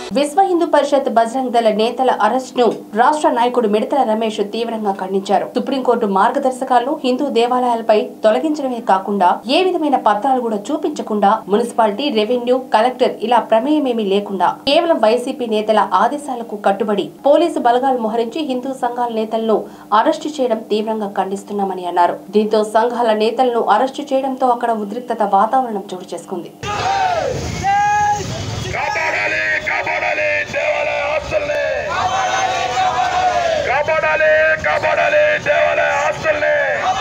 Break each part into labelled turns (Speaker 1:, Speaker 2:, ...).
Speaker 1: విశ్వ హిందూ పరిషత్ బజరంగ్ దళ నేతల అరెస్ట్ ను రాష్ట్ర నాయకుడు మిడతల రమేష్ తీవ్రంగా ఖండించారు సుప్రీంకోర్టు మార్గదర్శకాలను హిందూ దేవాలయాలపై తొలగించడమే కాకుండా ఏ విధమైన పత్రాలు కూడా చూపించకుండా మున్సిపాలిటీ రెవెన్యూ కలెక్టర్ ఇలా ప్రమేయమేమీ లేకుండా కేవలం వైసీపీ నేతల ఆదేశాలకు కట్టుబడి పోలీసు బలగాలు మోహరించి హిందూ సంఘాల నేతలను అరెస్టు చేయడం తీవ్రంగా ఖండిస్తున్నామని అన్నారు దీంతో సంఘాల నేతలను అరెస్టు చేయడంతో అక్కడ ఉద్రిక్తత వాతావరణం చోటు చేసుకుంది
Speaker 2: కాపాడాలి కాపాడాలి దేవాలయ ఆస్తుల్ని కాపాడాలి కాపాడాలి దేవాలయ ఆస్తుల్ని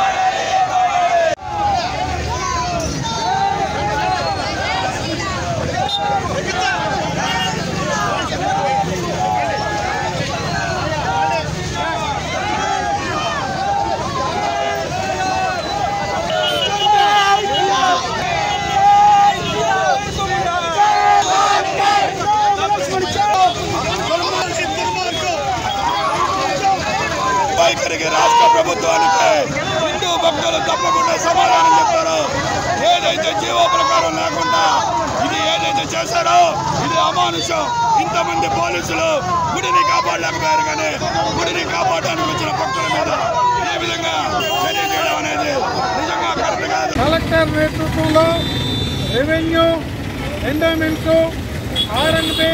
Speaker 2: వైఖరికి రాష్ట్ర ప్రభుత్వానికి హిందూ భక్తులు తప్పకుండా సమాధానం చెప్తారు ఏదైతే జీవో ప్రకారం లేకుండా ఇది ఏదైతే చేశారో ఇది అమానుషం ఇంతమంది పోలీసులు గుడిని కాపాడలేకపోయారు కానీ గుడిని కాపాడడానికి వచ్చిన భక్తుల మీద ఏ విధంగా చర్య చేయడం అనేది నిజంగా కరెక్ట్ కాదు
Speaker 3: కలెక్టర్ నేతృత్వంలో రెవెన్యూ ఎండోమెంట్స్ ఆర్ఎండ్బి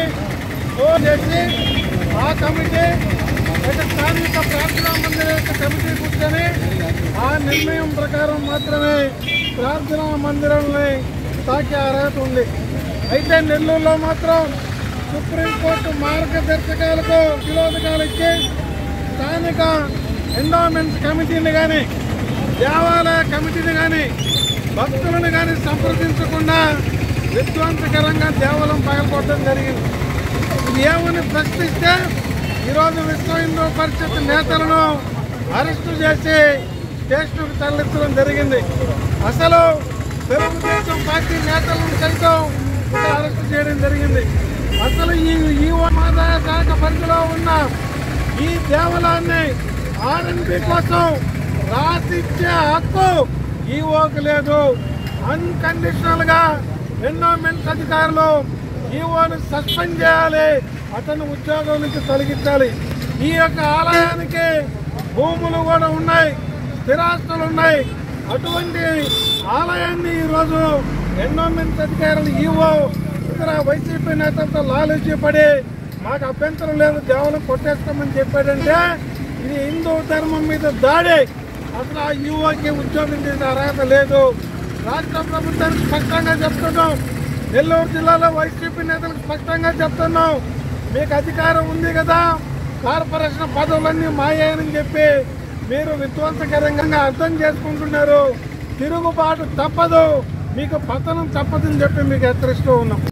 Speaker 3: చేసి ఆ కమిటీ ఒక స్థానిక ప్రార్థనా మందిర యొక్క కమిటీ కూర్చొని ఆ నిర్ణయం ప్రకారం మాత్రమే ప్రార్థనా మందిరాలని తాకే అర్హత ఉంది అయితే నెల్లూరులో మాత్రం సుప్రీంకోర్టు మార్గదర్శకాలకు విరోధకాలు ఇచ్చి స్థానిక ఎండోమెంట్స్ కమిటీని కానీ దేవాలయ కమిటీని కానీ భక్తులను కానీ సంప్రదించకుండా విధ్వంసకరంగా దేవాలయం పగలగొట్టడం జరిగింది ఇది ఏమని ప్రశ్నిస్తే ఈరోజు విశ్వ హిందూ పరిషత్ నేతలను అరెస్టు చేసి స్టేషన్కు తరలించడం జరిగింది అసలు తెలుగుదేశం పార్టీ నేతలను సైతం ఇక్కడ అరెస్టు చేయడం జరిగింది అసలు ఈ ఈ ఆదాయ శాఖ పరిధిలో ఉన్న ఈ దేవాలయాన్ని ఆర్ఎన్బి కోసం రాసిచ్చే హక్కు ఈఓకి లేదు అన్కండిషనల్ గా ఎన్నోమెంట్స్ అధికారులు ఈఓను సస్పెండ్ చేయాలి అతను ఉద్యోగం నుంచి తొలగించాలి ఈ యొక్క ఆలయానికి భూములు కూడా ఉన్నాయి స్థిరాస్తులు ఉన్నాయి అటువంటి ఆలయాన్ని ఈరోజు ఎన్నోమెంట్స్ అధికారులు ఈఓ ఇతర వైసీపీ నేతలతో లాలూచి పడి మాకు అభ్యంతరం లేదు దేవాలయం కొట్టేస్తామని చెప్పాడంటే ఇది హిందూ ధర్మం మీద దాడి అసలు ఆ యువకి ఉద్యోగం చేసే అర్హత లేదు రాష్ట్ర ప్రభుత్వానికి స్పష్టంగా చెప్తున్నాం నెల్లూరు జిల్లాలో వైసీపీ నేతలకు స్పష్టంగా చెప్తున్నాం మీకు అధికారం ఉంది కదా కార్పొరేషన్ పదవులన్నీ మాయని చెప్పి మీరు విధ్వంసకరంగా అర్థం చేసుకుంటున్నారు తిరుగుబాటు తప్పదు మీకు పతనం తప్పదని చెప్పి మీకు హెచ్చరిస్తూ ఉన్నాం